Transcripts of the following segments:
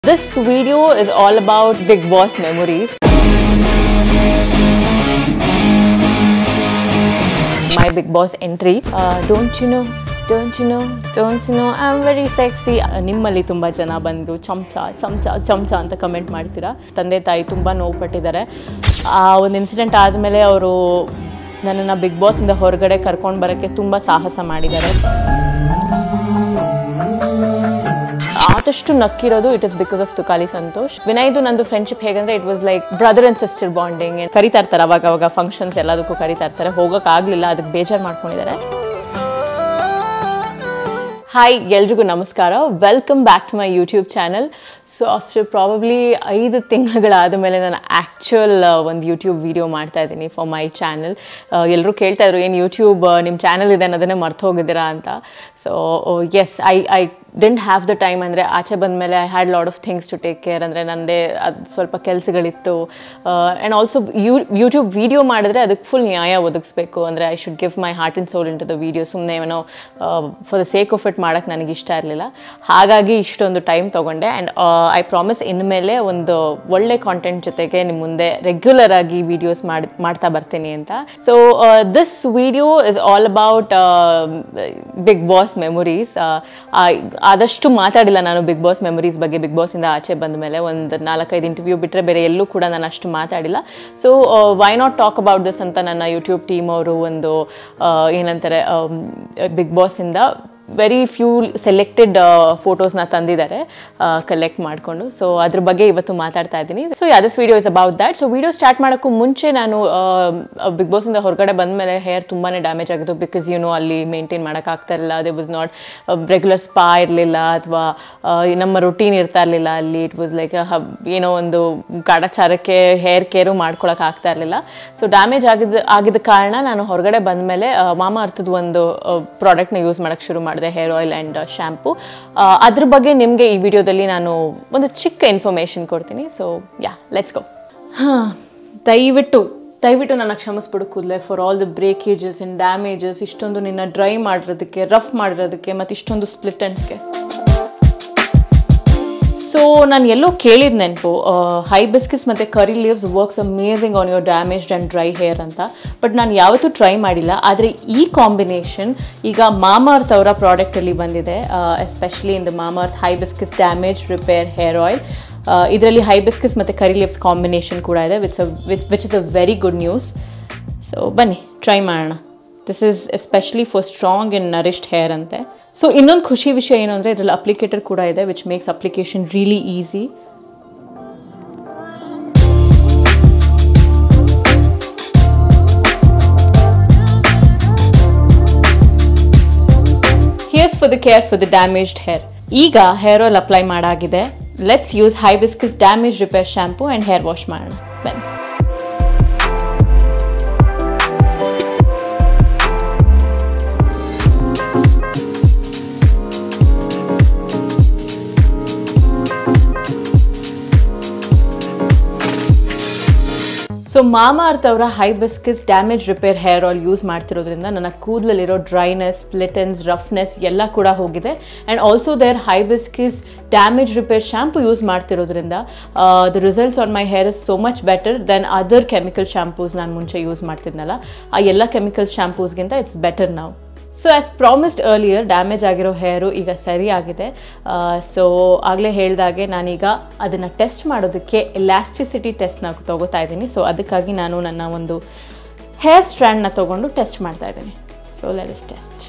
This video is all about Big Boss memories. My Big Boss entry. Uh, don't you know? Don't you know? Don't you know? I'm very sexy. ನಿಮ್ಮಲ್ಲಿ ತುಂಬ ಜನ ಬಂದು ಚಮಚ ಚಮಚ ಚಮಚ ಅಂತ comment ಮಾಡ್ತೀರಾ ತಂದೆ ತಾಯಿ ತುಂಬ ನೋವು ಪಟ್ಟಿದ್ದಾರೆ ಆ ಒಂದು ಇನ್ಸಿಡೆಂಟ್ ಆದಮೇಲೆ ಅವರು ನನ್ನನ್ನು ಬಿಗ್ ಬಾಸಿಂದ ಹೊರಗಡೆ ಕರ್ಕೊಂಡು ಬರೋಕ್ಕೆ ತುಂಬ ಸಾಹಸ ಮಾಡಿದ್ದಾರೆ ಆದಷ್ಟು ನಕ್ಕಿರೋದು it is because of Tukali Santhosh ವಿನಯ್ದು ನಂದು ಫ್ರೆಂಡ್ಶಿಪ್ ಹೇಗಂದ್ರೆ it was like brother and sister bonding ಕರಿತಾ ಇರ್ತಾರೆ ಅವಾಗ ಅವಾಗ ಫಂಕ್ಷನ್ಸ್ ಎಲ್ಲದಕ್ಕೂ ಕರಿತಾ ಇರ್ತಾರೆ ಹೋಗಕ್ ಆಗ್ಲಿಲ್ಲ ಅದಕ್ಕೆ ಬೇಜಾರು ಮಾಡ್ಕೊಂಡಿದ್ದಾರೆ ಹಾಯ್ ಎಲ್ರಿಗೂ ನಮಸ್ಕಾರ welcome back to my YouTube channel so after probably ಐದು ತಿಂಗಳುಗಳಾದ ಮೇಲೆ ನಾನು ಆ್ಯಕ್ಚುಯಲ್ ಒಂದು ಯೂಟ್ಯೂಬ್ ವಿಡಿಯೋ ಮಾಡ್ತಾ ಇದ್ದೀನಿ ಫಾರ್ ಮೈ ಚಾನಲ್ ಎಲ್ಲರೂ ಕೇಳ್ತಾ ಇದ್ರು ಏನು ಯೂಟ್ಯೂಬ್ ನಿಮ್ಮ ಚಾನಲ್ ಇದೆ ಅನ್ನೋದನ್ನೇ ಮರ್ತು ಹೋಗಿದ್ದೀರಾ ಅಂತ so yes I I didn't have the time ಅಂದರೆ ಆಚೆ ಬಂದಮೇಲೆ I had lot of things to take care ಅಂದರೆ ನನ್ನದೇ ಅದು ಸ್ವಲ್ಪ ಕೆಲಸಗಳಿತ್ತು and also you YouTube video ಮಾಡಿದ್ರೆ ಅದಕ್ಕೆ ಫುಲ್ ನ್ಯಾಯ ಒದಗಿಸ್ಬೇಕು ಅಂದರೆ I should give my heart and soul into the video ಸುಮ್ಮನೆ ಏನೋ for the sake of it ಮಾಡೋಕ್ಕೆ ನನಗೆ ಇಷ್ಟ ಇರಲಿಲ್ಲ ಹಾಗಾಗಿ ಇಷ್ಟೊಂದು ಟೈಮ್ ತೊಗೊಂಡೆ ಆ್ಯಂಡ್ ಐ ಪ್ರಾಮಿಸ್ ಇನ್ಮೇಲೆ ಒಂದು ಒಳ್ಳೆ ಕಾಂಟೆಂಟ್ ಜೊತೆಗೆ ನಿಮ್ಮ ಮುಂದೆ ರೆಗ್ಯುಲರ್ ಆಗಿ ವೀಡಿಯೋಸ್ ಮಾಡಿ ಮಾಡ್ತಾ ಬರ್ತೀನಿ ಅಂತ so this video is all about Bigg Boss memories ಆದಷ್ಟು ಮಾತಾಡಿಲ್ಲ ನಾನು ಬಿಗ್ ಬಾಸ್ ಮೆಮೊರೀಸ್ ಬಗ್ಗೆ ಬಿಗ್ ಬಾಸಿಂದ ಆಚೆ ಬಂದ ಮೇಲೆ ಒಂದು ನಾಲ್ಕೈದು ಇಂಟರ್ವ್ಯೂ ಬಿಟ್ಟರೆ ಬೇರೆ ಎಲ್ಲೂ ಕೂಡ ನಾನು ಅಷ್ಟು ಮಾತಾಡಿಲ್ಲ so why not talk about this ಅಂತ ನನ್ನ ಯೂಟ್ಯೂಬ್ ಟೀಮ್ ಅವರು ಒಂದು ಏನಂತಾರೆ ಬಿಗ್ ಬಾಸಿಂದ ವೆರಿ ಫ್ಯೂ ಸೆಲೆಕ್ಟೆಡ್ ಫೋಟೋಸ್ನ ತಂದಿದ್ದಾರೆ ಕಲೆಕ್ಟ್ ಮಾಡಿಕೊಂಡು ಸೊ ಅದ್ರ ಬಗ್ಗೆ ಇವತ್ತು ಮಾತಾಡ್ತಾ ಇದ್ದೀನಿ so yeah this video is about that so video start ಮಾಡೋಕ್ಕೂ ಮುಂಚೆ ನಾನು ಬಿಗ್ ಬಾಸಿಂದ ಹೊರಗಡೆ ಬಂದ ಮೇಲೆ ಹೇರ್ ತುಂಬಾ ಡ್ಯಾಮೇಜ್ ಆಗಿತ್ತು ಬಿಕಾಸ್ ಯು ನೋ ಅಲ್ಲಿ ಮೇಂಟೈನ್ ಮಾಡೋಕ್ಕಾಗ್ತಾ ಇರಲಿಲ್ಲ they was not regular spa ಇರಲಿಲ್ಲ ಅಥವಾ ನಮ್ಮ ರೊಟೀನ್ ಇರ್ತಾ ಇರಲಿಲ್ಲ ಅಲ್ಲಿ ಇಟ್ ವಾಸ್ ಲೈಕ್ ಏನೋ ಒಂದು ಕಾಡಚಾರಕ್ಕೆ ಹೇರ್ ಕೇರು ಮಾಡ್ಕೊಳಕ್ಕೆ ಆಗ್ತಾ ಇರಲಿಲ್ಲ ಸೊ ಡ್ಯಾಮೇಜ್ ಆಗಿದ್ದ ಆಗಿದ್ದ ಕಾರಣ ನಾನು ಹೊರಗಡೆ ಬಂದ ಮೇಲೆ ಮಾಮ ಅರ್ಥದ ಒಂದು ಪ್ರಾಡಕ್ಟ್ನ ಯೂಸ್ ಮಾಡೋಕ್ಕೆ ಶುರು ಮಾಡಿದೆ ಹೇರ್ ಆಯಿಲ್ ಆ್ಯಂಡ್ ಶ್ಯಾಂಪು ಅದ್ರ ಬಗ್ಗೆ ನಿಮಗೆ ಈ ವಿಡಿಯೋದಲ್ಲಿ ನಾನು ಒಂದು ಚಿಕ್ಕ ಇನ್ಫಾರ್ಮೇಷನ್ ಕೊಡ್ತೀನಿ ಸೊ ಯಾ ಲೆಟ್ಸ್ ಗೋ ಹಾಂ ದಯವಿಟ್ಟು ದಯವಿಟ್ಟು ನನ್ನ ಕ್ಷಮಿಸ್ಬಿಡು ಕೂದಲೆ for all the breakages and damages ಇಷ್ಟೊಂದು ನಿನ್ನ ಡ್ರೈ ಮಾಡಿರೋದಕ್ಕೆ ರಫ್ ಮಾಡಿರೋದಕ್ಕೆ ಮತ್ತು ಇಷ್ಟೊಂದು ಸ್ಪ್ಲಿಟನ್ಸ್ಗೆ ಸೊ ನಾನು ಎಲ್ಲೋ ಕೇಳಿದ ನೆನಪು ಹೈ ಬಿಸ್ಕಿಸ್ ಮತ್ತು curry leaves works amazing on your damaged and dry hair ಅಂತ ಬಟ್ ನಾನು ಯಾವತ್ತೂ ಟ್ರೈ ಮಾಡಿಲ್ಲ ಆದರೆ ಈ ಕಾಂಬಿನೇಷನ್ ಈಗ ಮಾಮಾರ್ತ್ ಅವರ ಪ್ರಾಡಕ್ಟಲ್ಲಿ ಬಂದಿದೆ especially in the Mamaearth hibiscus damage repair hair oil ಇದರಲ್ಲಿ ಹೈ ಬಿಸ್ಕಿಸ್ ಮತ್ತು ಕರಿ ಲೀವ್ಸ್ ಕಾಂಬಿನೇಷನ್ ಕೂಡ ಇದೆ with a which is a very good news so ಬನ್ನಿ ಟ್ರೈ ಮಾಡೋಣ this is especially for strong and nourished hair ಅಂತೆ so ಇನ್ನೊಂದು ಖುಷಿ ವಿಷಯ ಏನು ಅಂದರೆ ಇದರಲ್ಲಿ ಅಪ್ಲಿಕೇಟರ್ ಕೂಡ ಇದೆ which makes application really easy here's for the care for the damaged hair ಈಗ ಹೇರ್ ಆಯಿಲ್ ಅಪ್ಲೈ ಮಾಡಾಗಿದೆ let's use hibiscus damage repair shampoo and hair wash ಮಾಡೋಣ ಬನ್ನಿ ಸೊ ಮಾಮಾ ಅರ್ತ್ ಅವರ hibiscus damage repair hair oil use ಮಾಡ್ತಿರೋದ್ರಿಂದ ನನ್ನ ಕೂದಲಲ್ಲಿರೋ dryness split ends roughness ಎಲ್ಲ ಕೂಡ ಹೋಗಿದೆ and also their hibiscus damage repair shampoo use ಮಾಡ್ತಿರೋದ್ರಿಂದ the results on my hair is so much better than other chemical shampoos ನಾನು ಮುಂಚೆ ಯೂಸ್ ಮಾಡ್ತಿದ್ನಲ್ಲ ಆ ಎಲ್ಲ ಕೆಮಿಕಲ್ ಶ್ಯಾಂಪೂಸ್ಗಿಂತ ಇಟ್ಸ್ ಬೆಟರ್ ನಾವು so as promised earlier damage ಆಗಿರೋ ಹೇರು ಈಗ ಸರಿ ಆಗಿದೆ ಸೊ ಆಗಲೇ ಹೇಳಿದಾಗೆ ನಾನೀಗ ಅದನ್ನು ಟೆಸ್ಟ್ ಮಾಡೋದಕ್ಕೆ ಎಲಾಸ್ಟಿಸಿಟಿ ಟೆಸ್ಟ್ನ ತೊಗೋತಾ ಇದ್ದೀನಿ ಸೊ ಅದಕ್ಕಾಗಿ ನಾನು ನನ್ನ ಒಂದು ಹೇರ್ ಸ್ಟ್ರ್ಯಾಂಡ್ನ ತೊಗೊಂಡು ಟೆಸ್ಟ್ ಮಾಡ್ತಾ ಇದ್ದೀನಿ so let us test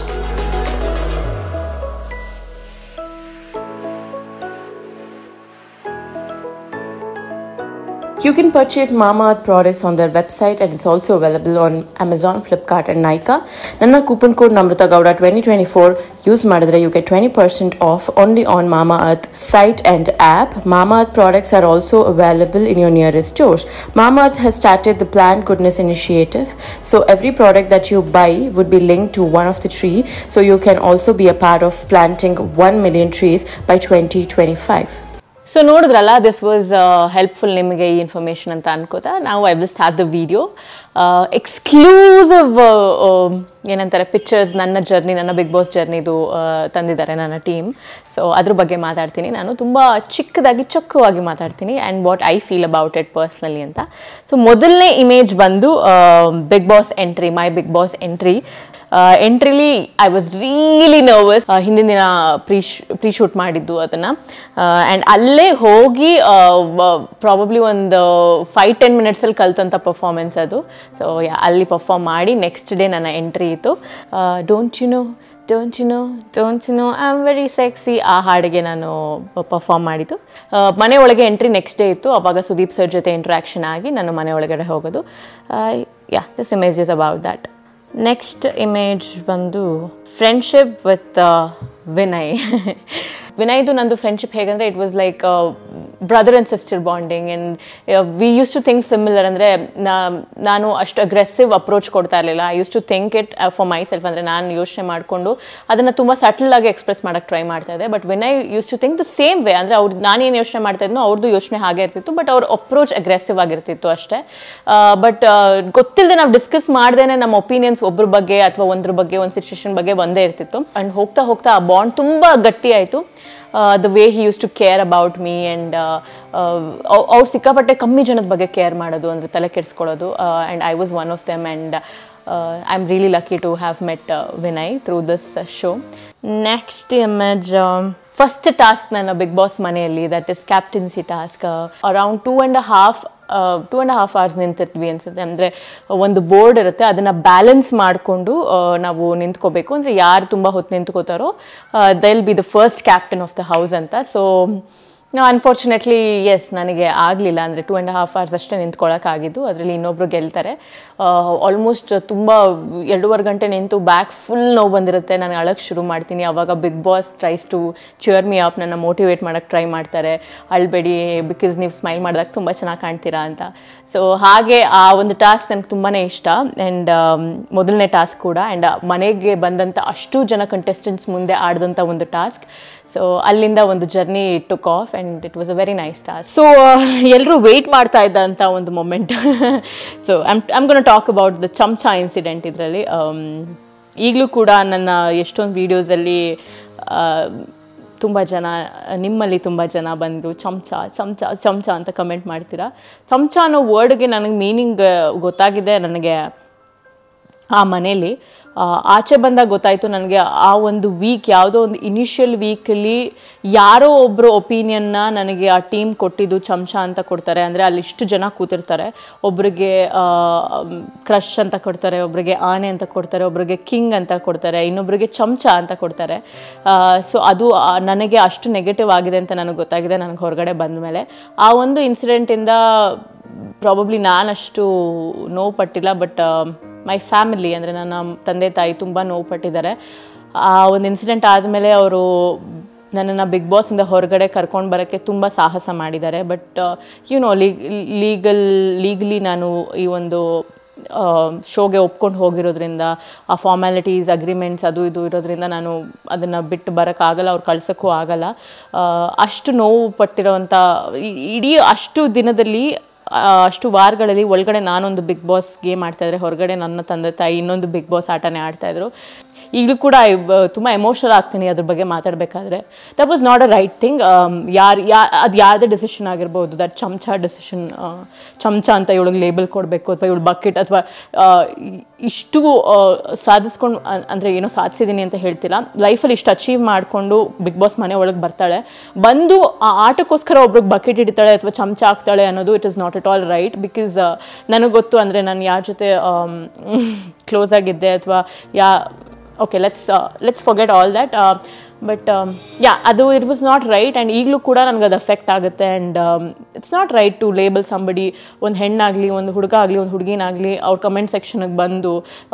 You can purchase Mamaearth products on their website and it's also available on Amazon, Flipkart and Nykaa. ನನ್ನ coupon code Namrata Gowda twenty twenty four use ಮಾಡಿದ್ರೆ you get twenty percent off only on Mamaearth site and app. Mamaearth products are also available in your nearest stores. Mamaearth has started the Plant Goodness initiative. So every product that you buy would be linked to one of the tree. So you can also be a part of planting 1 million trees by 2025. So ನೋಡಿದ್ರಲ್ಲ this was helpful ನಿಮಗೆ ಈ information ಅಂತ ಅನ್ಕೋತಾ ನಾವು I will start the video exclusive ಏನಂತಾರೆ pictures ನನ್ನ journey ನನ್ನ Bigg Boss ಜರ್ನಿದು ತಂದಿದ್ದಾರೆ ನನ್ನ ಟೀಮ್ ಸೊ ಅದ್ರ ಬಗ್ಗೆ ಮಾತಾಡ್ತೀನಿ ನಾನು ತುಂಬ ಚಿಕ್ಕದಾಗಿ ಚೊಕ್ಕವಾಗಿ ಮಾತಾಡ್ತೀನಿ and what I feel about it personally ಅಂತ ಸೊ ಮೊದಲನೇ ಇಮೇಜ್ ಬಂದು Bigg Boss entry my Bigg Boss entry ಎಂಟ್ರಿಲಿ ಐ ವಾಸ್ ರಿಯಲಿ ನರ್ವಸ್ ಹಿಂದಿನ ದಿನ ಪ್ರೀ ಪ್ರೀ ಶೂಟ್ ಮಾಡಿದ್ದು ಅದನ್ನು ಆ್ಯಂಡ್ ಅಲ್ಲೇ ಹೋಗಿ ಪ್ರಾಬಬ್ಲಿ ಒಂದು ಫೈವ್ ಟೆನ್ ಮಿನಿಟ್ಸಲ್ಲಿ ಕಲ್ತಂಥ ಪರ್ಫಾರ್ಮೆನ್ಸ್ ಅದು ಸೊ ಅಲ್ಲಿ ಪರ್ಫಾರ್ಮ್ ಮಾಡಿ ನೆಕ್ಸ್ಟ್ ಡೇ ನನ್ನ ಎಂಟ್ರಿ ಇತ್ತು don't you know don't you know don't you know I am very sexy ಆ ಹಾಡಿಗೆ ನಾನು ಪರ್ಫಾರ್ಮ್ ಮಾಡಿದ್ದು ಮನೆ ಒಳಗೆ ಎಂಟ್ರಿ ನೆಕ್ಸ್ಟ್ ಡೇ ಇತ್ತು ಅವಾಗ ಸುದೀಪ್ ಸರ್ ಜೊತೆ ಇಂಟ್ರ್ಯಾಕ್ಷನ್ ಆಗಿ ನಾನು ಮನೆ ಒಳಗಡೆ ಹೋಗೋದು yeah this image is about that next image ಬಂದು ಫ್ರೆಂಡ್ಶಿಪ್ ವಿತ್ ವಿನಯ್ ವಿನಯ್ದು ನಂದು ಫ್ರೆಂಡ್ಶಿಪ್ ಹೇಗಂದರೆ it was like brother and sister bonding and we use to think similar ಅಂದರೆ ನಾನು ಅಷ್ಟು ಅಗ್ರೆಸಿವ್ ಅಪ್ರೋಚ್ ಕೊಡ್ತಾ ಇರಲಿಲ್ಲ I use to think it for myself ಅಂದರೆ ನಾನು ಯೋಚನೆ ಮಾಡಿಕೊಂಡು ಅದನ್ನು ತುಂಬ ಸಟಲ್ ಆಗಿ ಎಕ್ಸ್ಪ್ರೆಸ್ ಮಾಡೋಕ್ಕೆ ಟ್ರೈ ಮಾಡ್ತಾ ಇದ್ದೆ but Vinay use to think the same way ಅಂದರೆ ಅವ್ರು ನಾನೇನು ಯೋಚನೆ ಮಾಡ್ತಾ ಇದ್ನೋ ಅವ್ರದ್ದು ಯೋಚನೆ ಹಾಗೆ ಇರ್ತಿತ್ತು ಬಟ್ ಅವ್ರ ಅಪ್ರೋಚ್ ಅಗ್ರೆಸಿವ್ ಆಗಿರ್ತಿತ್ತು ಅಷ್ಟೇ ಬಟ್ ಗೊತ್ತಿಲ್ಲದೆ ನಾವು ಡಿಸ್ಕಸ್ ಮಾಡ್ದೇನೆ ನಮ್ಮ ಒಪಿನಿಯನ್ಸ್ ಒಬ್ಬರ ಬಗ್ಗೆ ಅಥವಾ ಒಂದ್ರ ಬಗ್ಗೆ ಒಂದು ಸಿಚುವೇಶನ್ ಬಗ್ಗೆ ಒಂದೇ ಇರ್ತಿತ್ತು ಆ್ಯಂಡ್ ಹೋಗ್ತಾ ಹೋಗ್ತಾ ಆ ಬಾಂಡ್ ತುಂಬ ಗಟ್ಟಿ ಆಯಿತು the way he use to care about me and ಅವ್ರು ಸಿಕ್ಕಾಪಟ್ಟೆ ಕಮ್ಮಿ ಜನದ ಬಗ್ಗೆ ಕೇರ್ ಮಾಡೋದು ಅಂದರೆ ತಲೆ ಕೆಡಿಸ್ಕೊಳ್ಳೋದು and I was one of them and I am really lucky to have met Vinay through this show next image first task ನನ್ನ ಬಿಗ್ ಬಾಸ್ ಮನೆಯಲ್ಲಿ that is captaincy task around two and half two and half hours ನಿಂತಿದ್ವಿ ಅನ್ಸುತ್ತೆ ಅಂದರೆ ಒಂದು board ಇರುತ್ತೆ ಅದನ್ನು balance ಮಾಡಿಕೊಂಡು ನಾವು ನಿಂತ್ಕೋಬೇಕು ಅಂದರೆ ಯಾರು ತುಂಬ ಹೊತ್ತು ನಿಂತ್ಕೋತಾರೋ they will be the first captain of the house ಅಂತ ಸೊ ಅನ್ಫಾರ್ಚುನೇಟ್ಲಿ ಎಸ್ ನನಗೆ ಆಗಲಿಲ್ಲ ಅಂದರೆ ಟೂ ಆ್ಯಂಡ್ ಹಾಫ್ ಅವರ್ಸ್ ಅಷ್ಟೇ ನಿಂತ್ಕೊಳ್ಳೋಕ್ಕಾಗಿದ್ದು ಅದರಲ್ಲಿ ಇನ್ನೊಬ್ರು ಗೆಲ್ತಾರೆ ಆಲ್ಮೋಸ್ಟ್ ತುಂಬ ಎರಡೂವರೆ ಗಂಟೆ ನಿಂತು ಬ್ಯಾಕ್ ಫುಲ್ ನೋವು ಬಂದಿರುತ್ತೆ ನಾನು ಅಳಕ್ಕೆ ಶುರು ಮಾಡ್ತೀನಿ ಆವಾಗ Bigg Boss tries to cheer me up ನನ್ನ ಮೋಟಿವೇಟ್ ಮಾಡೋಕ್ಕೆ ಟ್ರೈ ಮಾಡ್ತಾರೆ ಅಳ್ಬೇಡಿ ಬಿಕಾಸ್ ನೀವು ಸ್ಮೈಲ್ ಮಾಡಿದಾಗ ತುಂಬ ಚೆನ್ನಾಗಿ ಕಾಣ್ತೀರಾ ಅಂತ ಸೊ ಹಾಗೆ ಆ ಒಂದು ಟಾಸ್ಕ್ ನನಗೆ ತುಂಬಾ ಇಷ್ಟ ಆ್ಯಂಡ್ ಮೊದಲನೇ ಟಾಸ್ಕ್ ಕೂಡ ಆ್ಯಂಡ್ ಮನೆಗೆ ಬಂದಂಥ ಅಷ್ಟು ಜನ ಕಂಟೆಸ್ಟೆಂಟ್ಸ್ ಮುಂದೆ ಆಡಿದಂಥ ಒಂದು ಟಾಸ್ಕ್ ಸೊ ಅಲ್ಲಿಂದ ಒಂದು journey took off and it was a very nice task so ಎಲ್ಲರೂ ವೆಯ್ಟ್ ಮಾಡ್ತಾ ಇದ್ದಂಥ ಒಂದು moment so I'm I'm gonna talk about the chamcha incident ಇದರಲ್ಲಿ ಈಗಲೂ ಕೂಡ ನನ್ನ ಎಷ್ಟೊಂದು ವೀಡಿಯೋಸಲ್ಲಿ ತುಂಬ ಜನ ನಿಮ್ಮಲ್ಲಿ ತುಂಬ ಜನ ಬಂದು ಚಮಚ ಚಮಚ ಚಮಚ ಅಂತ ಕಮೆಂಟ್ ಮಾಡ್ತೀರಾ ಚಮಚ ಅನ್ನೋ ವರ್ಡ್ಗೆ ನನಗೆ ಮೀನಿಂಗ್ ಗೊತ್ತಾಗಿದೆ ನನಗೆ ಆ ಮನೇಲಿ ಆಚೆ ಬಂದಾಗ ಗೊತ್ತಾಯಿತು ನನಗೆ ಆ ಒಂದು ವೀಕ್ ಯಾವುದೋ ಒಂದು ಇನಿಷಿಯಲ್ ವೀಕಲ್ಲಿ ಯಾರೋ ಒಬ್ಬರು ಒಪಿನಿಯನ್ನ ನನಗೆ ಆ ಟೀಮ್ ಕೊಟ್ಟಿದ್ದು ಚಮಚ ಅಂತ ಕೊಡ್ತಾರೆ ಅಂದರೆ ಅಲ್ಲಿ ಇಷ್ಟು ಜನ ಕೂತಿರ್ತಾರೆ ಒಬ್ರಿಗೆ ಕ್ರಶ್ ಅಂತ ಕೊಡ್ತಾರೆ ಒಬ್ರಿಗೆ ಆನೆ ಅಂತ ಕೊಡ್ತಾರೆ ಒಬ್ರಿಗೆ ಕಿಂಗ್ ಅಂತ ಕೊಡ್ತಾರೆ ಇನ್ನೊಬ್ರಿಗೆ ಚಮಚ ಅಂತ ಕೊಡ್ತಾರೆ ಸೊ ಅದು ನನಗೆ ಅಷ್ಟು ನೆಗೆಟಿವ್ ಆಗಿದೆ ಅಂತ ನನಗೆ ಗೊತ್ತಾಗಿದೆ ನನಗೆ ಹೊರಗಡೆ ಬಂದ ಮೇಲೆ ಆ ಒಂದು ಇನ್ಸಿಡೆಂಟಿಂದ ಪ್ರಾಬಬ್ಲಿ ನಾನಷ್ಟು ನೋವು ಪಟ್ಟಿಲ್ಲ ಬಟ್ ಮೈ ಫ್ಯಾಮಿಲಿ ಅಂದರೆ ನನ್ನ ತಂದೆ ತಾಯಿ ತುಂಬ ನೋವು ಪಟ್ಟಿದ್ದಾರೆ ಆ ಒಂದು ಇನ್ಸಿಡೆಂಟ್ ಆದಮೇಲೆ ಅವರು ನನ್ನನ್ನು ಬಿಗ್ ಬಾಸಿಂದ ಹೊರಗಡೆ ಕರ್ಕೊಂಡು ಬರೋಕ್ಕೆ ತುಂಬ ಸಾಹಸ ಮಾಡಿದ್ದಾರೆ but you know legal legally ನಾನು ಈ ಒಂದು ಶೋಗೆ ಒಪ್ಕೊಂಡು ಹೋಗಿರೋದ್ರಿಂದ ಆ ಫಾರ್ಮ್ಯಾಲಿಟೀಸ್ ಅಗ್ರಿಮೆಂಟ್ಸ್ ಅದು ಇದು ಇರೋದ್ರಿಂದ ನಾನು ಅದನ್ನು ಬಿಟ್ಟು ಬರೋಕ್ಕಾಗಲ್ಲ ಅವ್ರು ಕಳ್ಸೋಕ್ಕೂ ಆಗಲ್ಲ ಅಷ್ಟು ನೋವು ಪಟ್ಟಿರೋವಂಥ ಇಡೀ ಅಷ್ಟು ದಿನದಲ್ಲಿ ಅಷ್ಟು ವಾರಗಳಲ್ಲಿ ಒಳಗಡೆ ನಾನೊಂದು ಬಿಗ್ ಬಾಸ್ ಗೇಮ್ ಆಡ್ತಾಯಿದ್ರೆ ಹೊರಗಡೆ ನನ್ನ ತಂದೆ ತಾಯಿ ಇನ್ನೊಂದು ಬಿಗ್ ಬಾಸ್ ಆಟನೇ ಆಡ್ತಾಯಿದ್ರು ಈಗಲೂ ಕೂಡ ತುಂಬ ಎಮೋಷನಲ್ ಆಗ್ತೀನಿ ಅದ್ರ ಬಗ್ಗೆ ಮಾತಾಡಬೇಕಾದ್ರೆ that was not a right thing ಯಾರು ಯಾ ಅದು ಯಾರದೇ ಡಿಸಿಷನ್ ಆಗಿರ್ಬೋದು ದಟ್ ಚಮಚ ಡಿಸಿಷನ್ ಚಮಚ ಅಂತ ಇವಳಿಗೆ ಲೇಬಲ್ ಕೊಡಬೇಕು ಅಥವಾ ಇವಳು ಬಕೆಟ್ ಅಥವಾ ಇಷ್ಟು ಸಾಧಿಸ್ಕೊಂಡು ಅಂದರೆ ಏನೋ ಸಾಧಿಸಿದ್ದೀನಿ ಅಂತ ಹೇಳ್ತಿಲ್ಲ ಲೈಫಲ್ಲಿ ಇಷ್ಟು ಅಚೀವ್ ಮಾಡಿಕೊಂಡು ಬಿಗ್ ಬಾಸ್ ಮನೆ ಒಳಗೆ ಬರ್ತಾಳೆ ಬಂದು ಆ ಆಟಕ್ಕೋಸ್ಕರ ಒಬ್ರಿಗೆ ಬಕೆಟ್ ಹಿಡಿತಾಳೆ ಅಥವಾ ಚಮಚ ಹಾಕ್ತಾಳೆ ಅನ್ನೋದು it is not at all right because ನನಗೆ ಗೊತ್ತು ಅಂದರೆ ನಾನು ಯಾರ ಜೊತೆ ಕ್ಲೋಸ್ ಆಗಿದ್ದೆ ಅಥವಾ yeah okay let's let's forget all that but yeah ಅದು it was not right and ಈಗಲೂ ಕೂಡ ನನಗೆ ಅದು ಎಫೆಕ್ಟ್ ಆಗುತ್ತೆ and it's not right to label somebody ಒಂದು ಹೆಣ್ಣಾಗಲಿ ಒಂದು ಹುಡುಗ ಆಗಲಿ ಒಂದು ಹುಡುಗಿನಾಗಲಿ ಅವ್ರ ಕಮೆಂಟ್ ಸೆಕ್ಷನ್ಗೆ ಬಂದು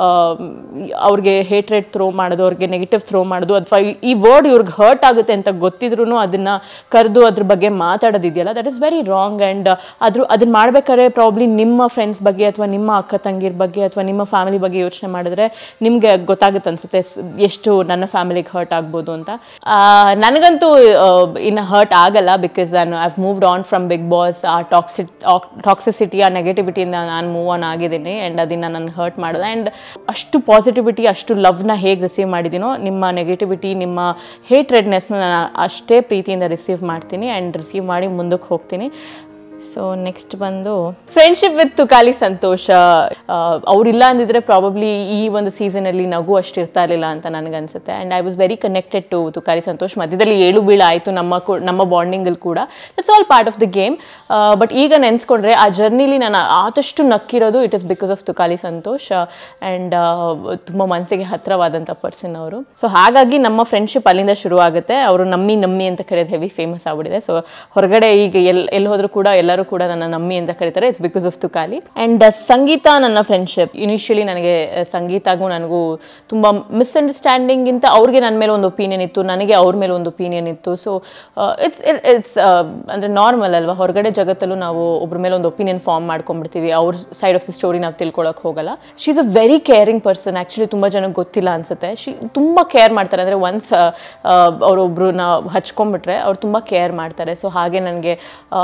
ಅವ್ರಿಗೆ ಹೇಟ್ರೇಟ್ ಥ್ರೋ ಮಾಡೋದು ಅವ್ರಿಗೆ ನೆಗೆಟಿವ್ ಥ್ರೋ ಮಾಡೋದು ಅಥವಾ ಈ ವರ್ಡ್ ಇವ್ರಿಗೆ ಹರ್ಟ್ ಆಗುತ್ತೆ ಅಂತ ಗೊತ್ತಿದ್ರೂ ಅದನ್ನು ಕರೆದು ಅದ್ರ ಬಗ್ಗೆ ಮಾತಾಡೋದಿದೆಯಲ್ಲ that is very wrong and ಅದ್ರ ಅದನ್ನ ಮಾಡ್ಬೇಕಾದ್ರೆ ಪ್ರಾಬ್ಲಿ ನಿಮ್ಮ ಫ್ರೆಂಡ್ಸ್ ಬಗ್ಗೆ ಅಥವಾ ನಿಮ್ಮ ಅಕ್ಕ ತಂಗಿರ ಬಗ್ಗೆ ಅಥವಾ ನಿಮ್ಮ ಫ್ಯಾಮಿಲಿ ಬಗ್ಗೆ ಯೋಚನೆ ಮಾಡಿದ್ರೆ ನಿಮಗೆ ಗೊತ್ತಾಗುತ್ತೆ ಅನಿಸುತ್ತೆ ಎಷ್ಟು ನನ್ನ ಫ್ಯಾಮಿಲಿಗೆ ಹರ್ಟ್ ಆಗ್ಬೋದು ಅಂತ ಆ, ನನಗಂತೂ ಇನ್ನು ಹರ್ಟ್ ಆಗಲ್ಲ ಬಿಕಾಸ್ ನಾನು I've moved on from Bigg Boss ಆ ಟಾಕ್ಸಿ ಟಾಕ್ಸಿಸಿಟಿ ಆ ನೆಗೆಟಿವಿಟಿಯಿಂದ ನಾನು ಮೂವ್ ಆನ್ ಆಗಿದ್ದೀನಿ ಆ್ಯಂಡ್ ಅದನ್ನು ನಾನು ಹರ್ಟ್ ಮಾಡಿದೆ ಆ್ಯಂಡ್ ಅಷ್ಟು ಪಾಸಿಟಿವಿಟಿ ಅಷ್ಟು ಲವ್ನ ಹೇಗೆ ರಿಸೀವ್ ಮಾಡಿದ್ದೀನೋ ನಿಮ್ಮ ನೆಗೆಟಿವಿಟಿ ನಿಮ್ಮ ಹೇಟ್ರೆಡ್ನೆಸ್ನ ನಾನು ಅಷ್ಟೇ ಪ್ರೀತಿಯಿಂದ ರಿಸೀವ್ ಮಾಡ್ತೀನಿ ಆ್ಯಂಡ್ ರಿಸೀವ್ ಮಾಡಿ ಮುಂದಕ್ಕೆ ಹೋಗ್ತೀನಿ ಸೊ ನೆಕ್ಸ್ಟ್ ಬಂದು ಫ್ರೆಂಡ್ಶಿಪ್ ವಿತ್ ತುಕಾಲಿ ಸಂತೋಷ ಅವರಿಲ್ಲ ಅಂದಿದ್ರೆ ಪ್ರಾಬಬ್ಲಿ ಈ ಒಂದು ಸೀಸನಲ್ಲಿ ನಗು ಅಷ್ಟು ಇರ್ತಾ ಇರಲಿಲ್ಲ ಅಂತ ನನಗನ್ಸುತ್ತೆ and I was very connected to Tukali Santhosh ಮಧ್ಯದಲ್ಲಿ ಏಳು ಬೀಳು ಆಯಿತು ನಮ್ಮ ಕೂ- ನಮ್ಮ ಬಾಂಡಿಂಗಲ್ಲಿ ಕೂಡ that's all part of the game but ಈಗ ನೆನೆಸ್ಕೊಂಡ್ರೆ ಆ ಜರ್ನಿಲಿ ನಾನು ಆದಷ್ಟು ನಕ್ಕಿರೋದು it is because of Tukali Santhosh and ತುಂಬ ಮನಸ್ಸಿಗೆ ಹತ್ತಿರವಾದಂಥ ಪರ್ಸನ್ ಅವರು ಸೊ ಹಾಗಾಗಿ ನಮ್ಮ ಫ್ರೆಂಡ್ಶಿಪ್ ಅಲ್ಲಿಂದ ಶುರು ಆಗುತ್ತೆ ಅವರು ನಮ್ಮಿ ನಮ್ಮಿ ಅಂತ ಕರೆಯೋದು ಹೆವಿ ಫೇಮಸ್ ಆಗ್ಬಿಟ್ಟಿದೆ ಸೊ ಹೊರಗಡೆ ಈಗ ಎಲ್ ಎಲ್ಲಿ ಹೋದ್ರು ಕೂಡ ಎಲ್ಲರೂ ಕೂಡ ನನ್ನ ನಮ್ಮಿ ಅಂತ ಕರೀತಾರೆ it's because of Tukali and Sangeetha ನನ್ನ ಫ್ರೆಂಡ್ಶಿಪ್ ಇನಿಷಿಯಲಿ ನನಗೆ ಆ, ಸಂಗೀತಗೂ ನನಗೂ ತುಂಬ ಮಿಸ್ಅಂಡರ್ಸ್ಟ್ಯಾಂಡಿಂಗ್ ಇಂತ ಅವ್ರಿಗೆ ನನ್ನ ಮೇಲೆ ಒಂದು ಒಪಿನಿಯನ್ ಇತ್ತು ನನಗೆ ಅವ್ರ ಮೇಲೆ ಒಂದು ಒಪಿನಿಯನ್ ಇತ್ತು ಸೊ ಇಟ್ಸ್ ಇಟ್ಸ್ ಅಂದರೆ ನಾರ್ಮಲ್ ಅಲ್ವಾ ಹೊರಗಡೆ ಜಗತ್ತಲ್ಲೂ ನಾವು ಒಬ್ರ ಮೇಲೆ ಒಂದು ಒಪಿನಿಯನ್ ಫಾರ್ಮ್ ಮಾಡ್ಕೊಂಡ್ಬಿಡ್ತೀವಿ ಅವ್ರ ಸೈಡ್ ಆಫ್ ದ ಸ್ಟೋರಿ ನಾವು ತಿಳ್ಕೊಳಕ್ಕೆ ಹೋಗಲ್ಲ she is a very caring person actually ತುಂಬ ಜನಕ್ಕೆ ಗೊತ್ತಿಲ್ಲ ಅನ್ಸುತ್ತೆ ಶಿ ತುಂಬ ಕೇರ್ ಮಾಡ್ತಾರೆ ಅಂದರೆ ಒನ್ಸ್ ಅವರೊಬ್ರನ್ನ ಹಚ್ಕೊಂಡ್ಬಿಟ್ರೆ ಅವ್ರು ತುಂಬ ಕೇರ್ ಮಾಡ್ತಾರೆ ಸೊ ಹಾಗೆ ನನಗೆ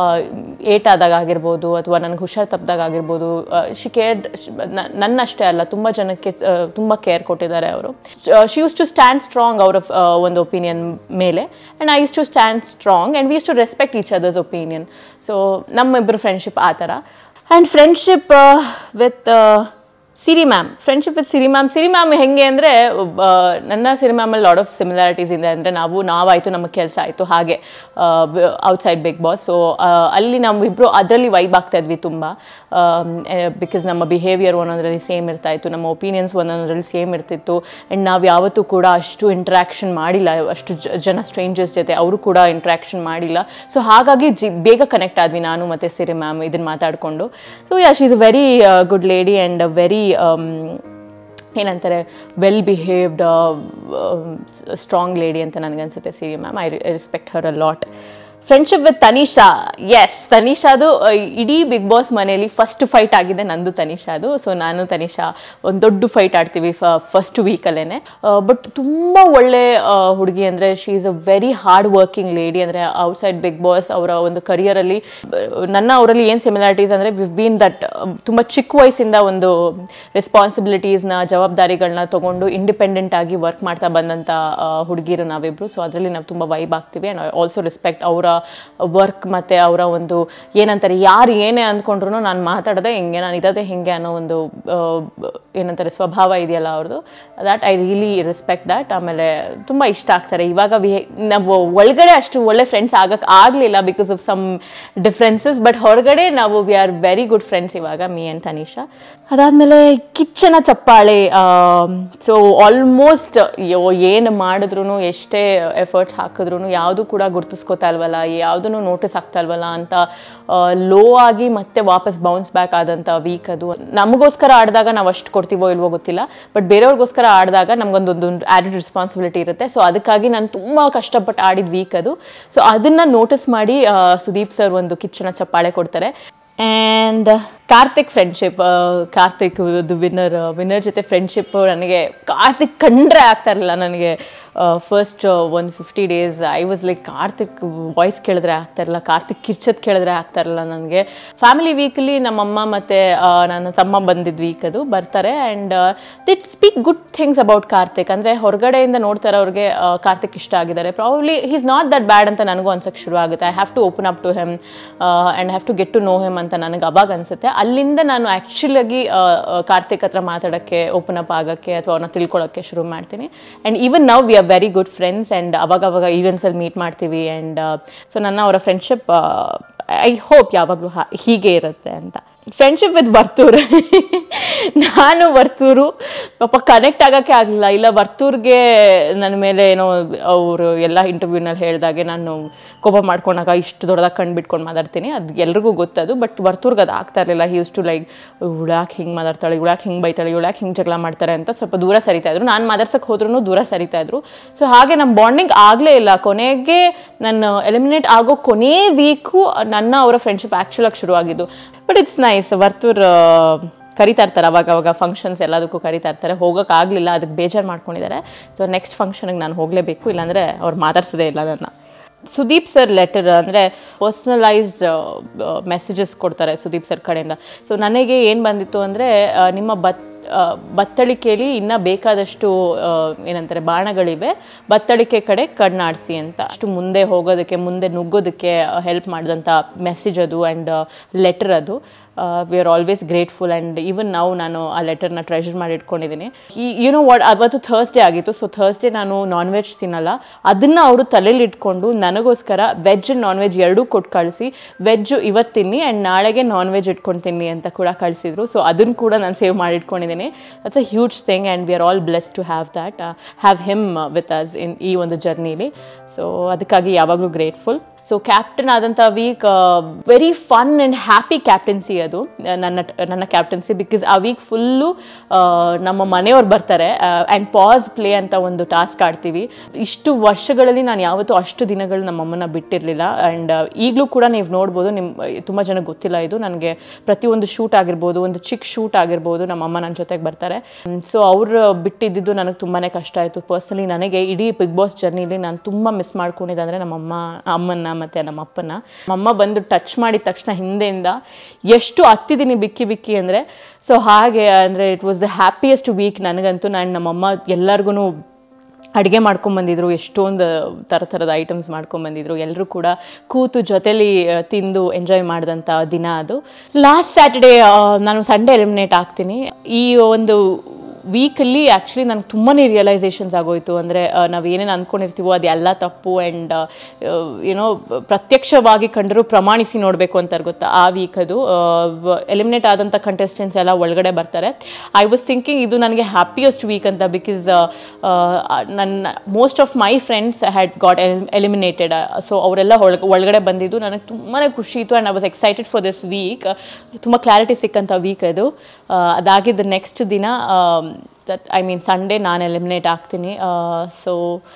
ಏಟಾದಾಗ ಆಗಿರ್ಬೋದು ಅಥವಾ ನನಗೆ ಹುಷಾರ್ ತಪ್ಪಿದಾಗ ಆಗಿರ್ಬೋದು ಶಿ ಕೇರ್ ನನ್ನಷ್ಟೇ ಅಲ್ಲ ತುಂಬ ಜನಕ್ಕೆ ಆ, ತುಂಬ ಕೇರ್ ಕೊಟ್ಟಿದ್ದಾರೆ ಅವರು she used to stand strong ಅವರ ಒಂದು ಒಪಿನಿಯನ್ ಮೇಲೆ and I use to stand strong and we use to respect each others opinion so ನಮ್ಮಿಬ್ಬರು ಫ್ರೆಂಡ್ಶಿಪ್ ಆ ಥರ and friendship with Siri ma'am friendship with Siri ma'am Siri ma'am ಹೆಂಗೆ ಅಂದರೆ ನನ್ನ ಸಿರಿ ಮ್ಯಾಮಲ್ಲಿ ಲಾಡ್ ಆಫ್ ಸಿಮಿಲಾರಿಟೀಸ್ ಇದೆ ಅಂದರೆ ನಾವು ನಾವಾಯಿತು ನಮ್ಮ ಕೆಲಸ ಆಯಿತು ಹಾಗೆ ಔಟ್ಸೈಡ್ ಬಿಗ್ ಬಾಸ್ ಸೊ ಅಲ್ಲಿ ನಾವಿಬ್ಬರು ಅದರಲ್ಲಿ ವೈಬ್ ಆಗ್ತಾ ಇದ್ವಿ ತುಂಬ ಬಿಕಾಸ್ ನಮ್ಮ ಬಿಹೇವಿಯರ್ ಒಂದೊಂದರಲ್ಲಿ ಸೇಮ್ ಇರ್ತಾ ಇತ್ತು ನಮ್ಮ ಒಪಿನಿಯನ್ಸ್ ಒಂದೊಂದರಲ್ಲಿ ಸೇಮ್ ಇರ್ತಿತ್ತು ಆ್ಯಂಡ್ ನಾವು ಯಾವತ್ತೂ ಕೂಡ ಅಷ್ಟು ಇಂಟ್ರ್ಯಾಕ್ಷನ್ ಮಾಡಿಲ್ಲ ಅಷ್ಟು ಜ- ಜನ ಸ್ಟ್ರೇಂಜರ್ಸ್ ಜೊತೆ ಅವರು ಕೂಡ ಇಂಟ್ರ್ಯಾಕ್ಷನ್ ಮಾಡಿಲ್ಲ ಸೊ ಹಾಗಾಗಿ ಜಿ ಬೇಗ ಕನೆಕ್ಟ್ ಆದ್ವಿ ನಾನು ಮತ್ತು ಸಿರಿ ಮ್ಯಾಮ್ ಇದನ್ನು ಮಾತಾಡಿಕೊಂಡು so yeah she is a very good lady and very ಏನಂತಾರೆ ವೆಲ್ ಬಿಹೇವ್ಡ್ ಸ್ಟ್ರಾಂಗ್ ಲೇಡಿ ಅಂತ ನನಗನ್ಸುತ್ತೆ Siri ma'am I respect her a lot friendship with Tanisha yes ತನಿಷಾದು ಅಹ್, ಇಡೀ ಬಿಗ್ ಬಾಸ್ ಮನೆಯಲ್ಲಿ ಫಸ್ಟ್ ಫೈಟ್ ಆಗಿದೆ ನಂದು ತನಿಷಾದು ಸೊ ನಾನು ತನಿಷಾ ಒಂದು ದೊಡ್ಡ ಫೈಟ್ ಆಡ್ತೀವಿ ಫಸ್ಟ್ ವೀಕಲ್ಲೇ ಬಟ್ ತುಂಬ ಒಳ್ಳೆ ಹುಡುಗಿ ಅಂದರೆ she is a very hard working lady ಅಂದರೆ ಔಟ್ಸೈಡ್ ಬಿಗ್ ಬಾಸ್ ಅವರ ಒಂದು ಕರಿಯರಲ್ಲಿ ನನ್ನ ಅವರಲ್ಲಿ ಏನು ಸಿಮಿಲಾರಿಟೀಸ್ ಅಂದರೆ ವಿವ್ ಬೀನ್ ದಟ್ ತುಂಬ ಚಿಕ್ಕ ವಯಸ್ಸಿಂದ ಒಂದು ರೆಸ್ಪಾನ್ಸಿಬಿಲಿಟೀಸ್ನ ಜವಾಬ್ದಾರಿಗಳನ್ನ ತಗೊಂಡು ಇಂಡಿಪೆಂಡೆಂಟ್ ಆಗಿ ವರ್ಕ್ ಮಾಡ್ತಾ ಬಂದಂಥ ಹುಡುಗಿರು ನಾವಿಬ್ರು ಸೊ ಅದರಲ್ಲಿ ನಾವು ತುಂಬ ವೈಬ್ ಆಗ್ತೀವಿ ಆ್ಯಂಡ್ ಆಲ್ಸೋ ರೆಸ್ಪೆಕ್ಟ್ ಅವರ ವರ್ಕ್ ಮತ್ತು ಅವರ ಒಂದು ಏನಂತಾರೆ ಯಾರು ಏನೇ ಅಂದ್ಕೊಂಡ್ರು ನಾನು ಮಾತಾಡದೆ ಹಿಂಗೆ ನಾನು ಇರೋದೇ ಹಿಂಗೆ ಅನ್ನೋ ಒಂದು ಆ, ಏನಂತಾರೆ ಸ್ವಭಾವ ಇದೆಯಲ್ಲ ಅವ್ರದ್ದು that I really respect that ಆಮೇಲೆ ತುಂಬ ಇಷ್ಟ ಆಗ್ತಾರೆ ಇವಾಗ ವಿ ನಾವು ಒಳಗಡೆ ಅಷ್ಟು ಒಳ್ಳೆ ಫ್ರೆಂಡ್ಸ್ ಆಗಕ್ಕೆ ಆಗಲಿಲ್ಲ because of some differences but ಹೊರಗಡೆ ನಾವು we are very good friends ಇವಾಗ ಮೀ ಆ್ಯಂಡ್ ತನಿಷಾ ಅದಾದಮೇಲೆ ಕಿಚ್ಚನ ಚಪ್ಪಾಳೆ ಸೊ ಆಲ್ಮೋಸ್ಟ್ ಏನು ಮಾಡಿದ್ರು ಎಷ್ಟೇ ಎಫರ್ಟ್ಸ್ ಹಾಕಿದ್ರು ಯಾವುದು ಕೂಡ ಗುರ್ತಿಸ್ಕೋತಾ ಇಲ್ವಲ್ಲ ಯಾವುದನ್ನು ನೋಟಿಸ್ ಆಗ್ತಾ ಇಲ್ವಲ್ಲ ಅಂತ ಲೋ ಆಗಿ ಮತ್ತೆ ವಾಪಸ್ ಬೌನ್ಸ್ ಬ್ಯಾಕ್ ಆದಂಥ ವೀಕ್ ಅದು ನಮಗೋಸ್ಕರ ಆಡಿದಾಗ ನಾವು ಅಷ್ಟು ಕೊಡ್ತೀವೋ ಇಲ್ವೋ ಗೊತ್ತಿಲ್ಲ ಬಟ್ ಬೇರೆಯವ್ರಿಗೋಸ್ಕರ ಆಡಿದಾಗ ನಮ್ಗೊಂದೊಂದು ಆ್ಯಡೆಡ್ ರೆಸ್ಪಾನ್ಸಿಬಿಲಿಟಿ ಇರುತ್ತೆ ಸೊ ಅದಕ್ಕಾಗಿ ನಾನು ತುಂಬ ಕಷ್ಟಪಟ್ಟು ಆಡಿದ ವೀಕ್ ಅದು ಸೊ ಅದನ್ನು ನೋಟಿಸ್ ಮಾಡಿ ಆ, ಸುದೀಪ್ ಸರ್ ಒಂದು ಕಿಚ್ಚನ ಚಪ್ಪಾಳೆ ಕೊಡ್ತಾರೆ and Karthik friendship Karthik winner winner ಜೊತೆ ಫ್ರೆಂಡ್ಶಿಪ್ ನನಗೆ ಕಾರ್ತಿಕ್ ಕಂಡ್ರೆ ಆಗ್ತಾ ಇರಲಿಲ್ಲ ನನಗೆ ಫಸ್ಟ್ ಒಂದು fifty days I was like Karthik voice ಕೇಳಿದ್ರೆ ಆಗ್ತಾ ಇರಲಿಲ್ಲ ಕಾರ್ತಿಕ್ ಕಿರ್ಚದ್ ಕೇಳಿದ್ರೆ ಆಗ್ತಾ ಇರಲಿಲ್ಲ ನನಗೆ ಫ್ಯಾಮಿಲಿ ವೀಕಲ್ಲಿ ನಮ್ಮಮ್ಮ ಮತ್ತು ನನ್ನ ತಮ್ಮ ಬಂದಿದ್ದ ವೀಕ್ ಅದು ಬರ್ತಾರೆ and did speak good things about Karthik ಅಂದರೆ ಹೊರಗಡೆಯಿಂದ ನೋಡ್ತಾರೆ ಅವ್ರಿಗೆ ಆ, ಕಾರ್ತಿಕ್ ಇಷ್ಟ ಆಗಿದ್ದಾರೆ probably is not that bad ಅಂತ ನನಗೂ ಅನ್ಸಕ್ಕೆ ಶುರು ಆಗುತ್ತೆ I have to open up to him and have to get to know him ಅಂತ ನನಗೆ ಅವಾಗ ಅನ್ಸುತ್ತೆ ಅಲ್ಲಿಂದ ನಾನು ಆ್ಯಕ್ಚುಲಾಗಿ ಕಾರ್ತಿಕ್ ಹತ್ರ ಮಾತಾಡೋಕ್ಕೆ ಓಪನ್ ಅಪ್ ಆಗೋಕ್ಕೆ ಅಥವಾ ಅವ್ರನ್ನ ತಿಳ್ಕೊಳ್ಳೋಕ್ಕೆ ಶುರು ಮಾಡ್ತೀನಿ ಆ್ಯಂಡ್ ಈವನ್ ನಾವು we are very good friends and ಅವಾಗ ಅವಾಗ ಈವೆಂಟ್ಸಲ್ಲಿ ಮೀಟ್ ಮಾಡ್ತೀವಿ ಆ್ಯಂಡ್ ಸೊ ನನ್ನ ಅವರ ಫ್ರೆಂಡ್ಶಿಪ್ ಐ ಹೋಪ್ ಯಾವಾಗಲೂ ಹೀಗೆ ಇರುತ್ತೆ ಅಂತ ಫ್ರೆಂಡ್ಶಿಪ್ ವಿತ್ ವರ್ತೂರ್ ನಾನು ವರ್ತೂರು ಪಾಪ ಕನೆಕ್ಟ್ ಆಗೋಕ್ಕೆ ಆಗಲಿಲ್ಲ ಇಲ್ಲ ವರ್ತೂರ್ಗೆ ನನ್ನ ಮೇಲೆ ಏನೋ ಅವರು ಎಲ್ಲ ಇಂಟರ್ವ್ಯೂನಲ್ಲಿ ಹೇಳಿದಾಗೆ ನಾನು ಕೋಪ ಮಾಡ್ಕೊಂಡಾಗ ಇಷ್ಟು ದೊಡ್ಡದಾಗಿ ಕಣ್ಣು ಬಿಟ್ಕೊಂಡು ಮಾತಾಡ್ತೀನಿ ಅದು ಎಲ್ರಿಗೂ ಗೊತ್ತದು ಬಟ್ ವರ್ತೂರ್ಗೆ ಅದು ಆಗ್ತಾ ಇರಲಿಲ್ಲ ಹಿ ಯೂಸ್ ಟು ಲೈಕ್ ಉಳಾಕ್ ಹಿಂಗೆ ಮಾತಾಡ್ತಾಳೆ ಉಳಾಕ್ ಹಿಂಗೆ ಬೈತಾಳೆ ಉಳಾಕ್ ಹಿಂಗೆ ಜಗಳ ಮಾಡ್ತಾರೆ ಅಂತ ಸ್ವಲ್ಪ ದೂರ ಸರಿತಾ ಇದ್ರು ನಾನು ಮಾತಾಡ್ಸಕ್ಕೆ ಹೋದ್ರೂ ದೂರ ಸರಿತಾ ಇದ್ರು ಸೊ ಹಾಗೆ ನಮ್ಮ ಬಾಂಡಿಂಗ್ ಆಗಲೇ ಇಲ್ಲ ಕೊನೆಗೆ ನನ್ನ ಎಲಿಮಿನೇಟ್ ಆಗೋ ಕೊನೇ ವೀಕು ನನ್ನ ಅವರ ಫ್ರೆಂಡ್ಶಿಪ್ ಆ್ಯಕ್ಚುಲಾಗಿ ಶುರುವಾಗಿದ್ದು ಬಟ್ ಇಟ್ಸ್ ನೈಸ್ ವರ್ತೂರ್ ಕರಿತಾ ಇರ್ತಾರೆ ಅವಾಗ ಅವಾಗ ಫಂಕ್ಷನ್ಸ್ ಎಲ್ಲದಕ್ಕೂ ಕರಿತಾ ಇರ್ತಾರೆ ಹೋಗೋಕ್ಕಾಗಲಿಲ್ಲ ಅದಕ್ಕೆ ಬೇಜಾರು ಮಾಡ್ಕೊಂಡಿದ್ದಾರೆ ಸೊ ನೆಕ್ಸ್ಟ್ ಫಂಕ್ಷನಿಗೆ ನಾನು ಹೋಗಲೇಬೇಕು ಇಲ್ಲಾಂದರೆ ಅವ್ರು ಮಾತಾಡ್ಸೋದೇ ಇಲ್ಲ ನನ್ನ ಸುದೀಪ್ ಸರ್ ಲೆಟರ್ ಅಂದರೆ ಪರ್ಸ್ನಲೈಸ್ಡ್ ಮೆಸೇಜಸ್ ಕೊಡ್ತಾರೆ ಸುದೀಪ್ ಸರ್ ಕಡೆಯಿಂದ ಸೊ ನನಗೆ ಏನು ಬಂದಿತ್ತು ಅಂದರೆ ನಿಮ್ಮ ಬತ್ ಆ, ಬತ್ತಳಿಕೆಯಲ್ಲಿ ಇನ್ನೂ ಬೇಕಾದಷ್ಟು ಆ, ಏನಂತಾರೆ ಬಾಣಗಳಿವೆ ಬತ್ತಳಿಕೆ ಕಡೆ ಕಣ್ಣಾಡಿಸಿ ಅಂತ ಅಷ್ಟು ಮುಂದೆ ಹೋಗೋದಕ್ಕೆ ಮುಂದೆ ನುಗ್ಗೋದಕ್ಕೆ ಹೆಲ್ಪ್ ಮಾಡಿದಂಥ ಮೆಸೇಜ್ ಅದು ಆ್ಯಂಡ್ ಲೆಟರ್ ಅದು we are always grateful and even ನಾವು ನಾನು ಆ ಲೆಟರ್ನ ಟ್ರೆಷರ್ ಮಾಡಿ ಇಟ್ಕೊಂಡಿದ್ದೀನಿ ಈ ಯುನೋ ವಾಟ್ ಅವತ್ತು ಥರ್ಸ್ಡೇ ಆಗಿತ್ತು ಸೊ ಥರ್ಸ್ಡೇ ನಾನು ನಾನ್ ವೆಜ್ ತಿನ್ನಲ್ಲ ಅದನ್ನು ಅವರು ತಲೆಯಲ್ಲಿ ಇಟ್ಕೊಂಡು ನನಗೋಸ್ಕರ ವೆಜ್ ನಾನ್ ವೆಜ್ ಎರಡೂ ಕೊಟ್ಟು ಕಳಿಸಿ ವೆಜ್ ಇವತ್ತು ತಿನ್ನಿ ಆ್ಯಂಡ್ ನಾಳೆಗೆ ನಾನ್ ವೆಜ್ ಇಟ್ಕೊಂಡು ತಿನ್ನಿ ಅಂತ ಕೂಡ ಕಳಿಸಿದ್ರು ಸೊ ಅದನ್ನು ಕೂಡ ನಾನು ಸೇವ್ ಮಾಡಿ ಇಟ್ಕೊಂಡಿದ್ದೀನಿ that's a huge thing and we are all bless to have that have him with us in ಈ ಒಂದು ಜರ್ನಿಲಿ ಸೊ ಅದಕ್ಕಾಗಿ ಯಾವಾಗಲೂ ಗ್ರೇಟ್ಫುಲ್ ಸೊ ಕ್ಯಾಪ್ಟನ್ ಆದಂಥ week very fun and happy captaincy ಅದು ಆ, ನನ್ನ ನನ್ನ ಕ್ಯಾಪ್ಟನ್ಸಿ ಬಿಕಾಸ್ ಆ ವೀಕ್ ಫುಲ್ಲು ನಮ್ಮ ಮನೆಯವ್ರು ಬರ್ತಾರೆ ಆ್ಯಂಡ್ ಪಾಸ್ ಪ್ಲೇ ಅಂತ ಒಂದು ಟಾಸ್ಕ್ ಆಡ್ತೀವಿ ಇಷ್ಟು ವರ್ಷಗಳಲ್ಲಿ ನಾನು ಯಾವತ್ತೂ ಅಷ್ಟು ದಿನಗಳು ನಮ್ಮಮ್ಮನ ಬಿಟ್ಟಿರಲಿಲ್ಲ ಆ್ಯಂಡ್ ಈಗಲೂ ಕೂಡ ನೀವು ನೋಡ್ಬೋದು ನಿಮ್ಮ ತುಂಬ ಜನಕ್ಕೆ ಗೊತ್ತಿಲ್ಲ ಇದು ನನಗೆ ಪ್ರತಿಯೊಂದು ಶೂಟ್ ಆಗಿರ್ಬೋದು ಒಂದು ಚಿಕ್ಕ ಶೂಟ್ ಆಗಿರ್ಬೋದು ನಮ್ಮಮ್ಮ ನನ್ನ ಜೊತೆಗೆ ಬರ್ತಾರೆ ಸೊ ಅವ್ರು ಬಿಟ್ಟಿದ್ದು ನನಗೆ ತುಂಬಾ ಕಷ್ಟ ಆಯಿತು ಪರ್ಸ್ನಲಿ ನನಗೆ ಇಡೀ ಬಿಗ್ ಬಾಸ್ ಜರ್ನಿಲಿ ನಾನು ತುಂಬ ಮಿಸ್ ಮಾಡ್ಕೊಂಡಿದ್ದೆ ಅಂದರೆ ನಮ್ಮಮ್ಮ ಅಮ್ಮನ್ನ ಮತ್ತು ನಮ್ಮ ಅಪ್ಪನ ನಮ್ಮಮ್ಮ ಬಂದು ಟಚ್ ಮಾಡಿದ ತಕ್ಷಣ ಹಿಂದೆಯಿಂದ ಎಷ್ಟು ಹತ್ತಿದ್ದೀನಿ ಬಿಕ್ಕಿ ಬಿಕ್ಕಿ ಅಂದರೆ ಸೊ ಹಾಗೆ ಅಂದರೆ it was the happiest week ನನಗಂತೂ ನಾನು ನಮ್ಮಮ್ಮ ಎಲ್ಲರಿಗೂ ಅಡುಗೆ ಮಾಡ್ಕೊಂಬಂದಿದ್ರು ಎಷ್ಟೊಂದು ಥರ ಥರದ ಐಟಮ್ಸ್ ಮಾಡ್ಕೊಂಬಂದಿದ್ರು ಎಲ್ಲರೂ ಕೂಡ ಕೂತು ಜೊತೆಲಿ ಆ, ತಿಂದು ಎಂಜಾಯ್ ಮಾಡಿದಂಥ ದಿನ ಅದು ಲಾಸ್ಟ್ ಸ್ಯಾಟರ್ಡೇ ನಾನು ಸಂಡೇ ಎಲಿಮಿನೇಟ್ ಆಗ್ತೀನಿ ಈ ಒಂದು ವೀಕಲ್ಲಿ ಆ್ಯಕ್ಚುಲಿ ನನಗೆ ತುಂಬಾ ರಿಯಲೈಸೇಷನ್ಸ್ ಆಗೋಯ್ತು ಅಂದರೆ ನಾವು ಏನೇನು ಅಂದ್ಕೊಂಡಿರ್ತೀವೋ ಅದೆಲ್ಲ ತಪ್ಪು ಆ್ಯಂಡ್ ಏನೋ ಪ್ರತ್ಯಕ್ಷವಾಗಿ ಕಂಡರೂ ಪ್ರಮಾಣಿಸಿ ನೋಡಬೇಕು ಅಂತಾರೆ ಗೊತ್ತಾ ಆ ವೀಕ್ ಅದು ಎಲಿಮಿನೇಟ್ ಆದಂಥ ಕಂಟೆಸ್ಟೆಂಟ್ಸ್ ಎಲ್ಲ ಒಳಗಡೆ ಬರ್ತಾರೆ ಐ ವಾಸ್ ಥಿಂಕಿಂಗ್ ಇದು ನನಗೆ ಹ್ಯಾಪಿಯೆಸ್ಟ್ ವೀಕ್ ಅಂತ ಬಿಕಾಸ್ ನನ್ನ most of my friends had got eliminated so ಅವರೆಲ್ಲ ಒಳಗೆ ಒಳಗಡೆ ಬಂದಿದ್ದು ನನಗೆ ತುಂಬಾ ಖುಷಿ ಇತ್ತು and I was excited for this week ತುಂಬ ಕ್ಲಾರಿಟಿ ಸಿಕ್ಕಂಥ ವೀಕ್ ಅದು ಆ, ಅದಾಗಿದ್ದ ನೆಕ್ಸ್ಟ್ ದಿನ ದಟ್ ಐ ಮೀನ್ ಸಂಡೇ ನಾನು ಎಲಿಮಿನೇಟ್ ಆಗ್ತೀನಿ so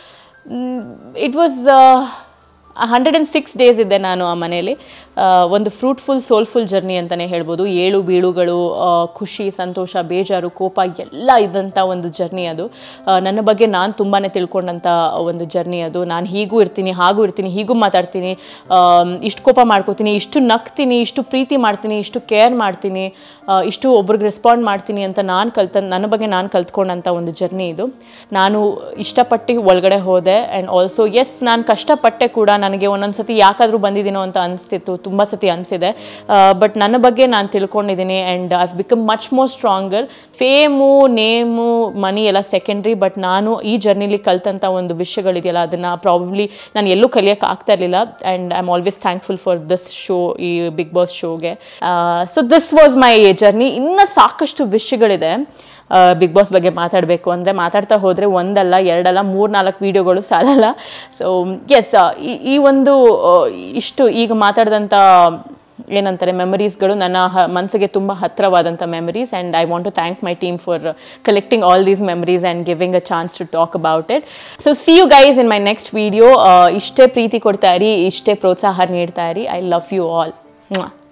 it was hundred and six days ಇದ್ದೆ ನಾನು ಆ ಮನೆಯಲ್ಲಿ ಆ, ಒಂದು ಫ್ರೂಟ್ಫುಲ್ ಸೋಲ್ಫುಲ್ ಜರ್ನಿ ಅಂತಲೇ ಹೇಳ್ಬೋದು ಏಳು ಬೀಳುಗಳು ಆ, ಖುಷಿ ಸಂತೋಷ ಬೇಜಾರು ಕೋಪ ಎಲ್ಲ ಇದ್ದಂಥ ಒಂದು ಜರ್ನಿ ಅದು ಆ, ನನ್ನ ಬಗ್ಗೆ ನಾನು ತುಂಬಾ ತಿಳ್ಕೊಂಡಂಥ ಒಂದು ಜರ್ನಿ ಅದು ನಾನು ಹೀಗೂ ಇರ್ತೀನಿ ಹಾಗೂ ಇರ್ತೀನಿ ಹೀಗೂ ಮಾತಾಡ್ತೀನಿ ಇಷ್ಟು ಕೋಪ ಮಾಡ್ಕೋತೀನಿ ಇಷ್ಟು ನಗ್ತೀನಿ ಇಷ್ಟು ಪ್ರೀತಿ ಮಾಡ್ತೀನಿ ಇಷ್ಟು ಕೇರ್ ಮಾಡ್ತೀನಿ ಆ, ಇಷ್ಟು ಒಬ್ರಿಗೆ ರೆಸ್ಪಾಂಡ್ ಮಾಡ್ತೀನಿ ಅಂತ ನಾನು ಕಲ್ತ ನನ್ನ ಬಗ್ಗೆ ನಾನು ಕಲ್ತ್ಕೊಂಡಂಥ ಒಂದು ಜರ್ನಿ ಇದು ನಾನು ಇಷ್ಟಪಟ್ಟು ಒಳಗಡೆ ಹೋದೆ ಆ್ಯಂಡ್ ಆಲ್ಸೋ ಎಸ್ ನಾನು ಕಷ್ಟಪಟ್ಟೆ ಕೂಡ ನನಗೆ ಒಂದೊಂದು ಸತಿ ಯಾಕಾದರೂ ಬಂದಿದ್ದೀನೋ ಅಂತ ಅನಿಸ್ತಿತ್ತು ತುಂಬ ಸತಿ ಅನಿಸಿದೆ ಬಟ್ ನನ್ನ ಬಗ್ಗೆ ನಾನು ತಿಳ್ಕೊಂಡಿದ್ದೀನಿ and I become much more stronger fame name money ಎಲ್ಲ ಸೆಕೆಂಡ್ರಿ ಬಟ್ ನಾನು ಈ ಜರ್ನಿಲಿ ಕಲ್ತಂಥ ಒಂದು ವಿಷಯಗಳಿದೆಯಲ್ಲ ಅದನ್ನು ಪ್ರಾಬಬ್ಲಿ ನಾನು ಎಲ್ಲೂ ಕಲಿಯೋಕೆ ಆಗ್ತಾ ಇರಲಿಲ್ಲ and I am always thankful for this show ಈ ಬಿಗ್ ಬಾಸ್ ಶೋಗೆ so this was my journey ಇನ್ನೂ ಸಾಕಷ್ಟು ವಿಷಯಗಳಿದೆ ಬಿಗ್ ಬಾಸ್ ಬಗ್ಗೆ ಮಾತಾಡಬೇಕು ಅಂದರೆ ಮಾತಾಡ್ತಾ ಹೋದರೆ ಒಂದಲ್ಲ ಎರಡಲ್ಲ ಮೂರು ನಾಲ್ಕು ವೀಡಿಯೋಗಳು ಸಾಲಲ್ಲ ಸೊ ಎಸ್ ಈ ಒಂದು ಆ, ಇಷ್ಟು ಈಗ ಮಾತಾಡಿದಂಥ ಏನಂತಾರೆ ಮೆಮರೀಸ್ಗಳು ನನ್ನ ಹ ಮನಸ್ಸಿಗೆ ತುಂಬ ಹತ್ತಿರವಾದಂಥ memories and I want to thank my team for collecting all these memories and giving a chance to talk about it so see you guys in my next video ಇಷ್ಟೇ ಪ್ರೀತಿ ಕೊಡ್ತಾ ಇರಿ ಇಷ್ಟೇ ಪ್ರೋತ್ಸಾಹ ನೀಡ್ತಾ ಇರಿ ಐ ಲವ್ ಯು ಆಲ್